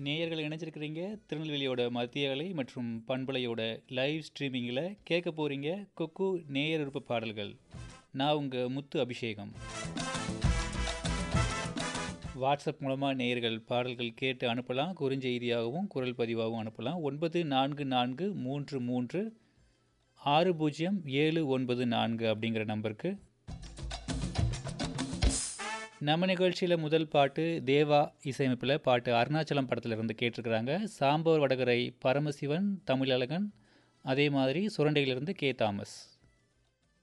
நேயர்கள் இணைஞ்சிருக்கிறீங்க திருநெல்வேலியோட மத்திய அலை மற்றும் பண்பலையோட லைவ் ஸ்ட்ரீமிங்கில் கேட்க போகிறீங்க கொக்கு நேயர் விருப்ப பாடல்கள் நான் உங்கள் முத்து அபிஷேகம் வாட்ஸ்அப் மூலமாக நேயர்கள் பாடல்கள் கேட்டு அனுப்பலாம் குறுஞ்செய்தியாகவும் குரல் பதிவாகவும் அனுப்பலாம் ஒன்பது நான்கு நான்கு மூன்று மூன்று ஆறு பூஜ்ஜியம் ஏழு ஒன்பது நான்கு அப்படிங்கிற நம்பருக்கு நம்ம நிகழ்ச்சியில் முதல் பாட்டு தேவா இசையமைப்பில் பாட்டு அருணாச்சலம் படத்தில் இருந்து கேட்டிருக்கிறாங்க சாம்பவர் வடகரை பரமசிவன் தமிழழகன் அதே மாதிரி சுரண்டையிலிருந்து கே தாமஸ்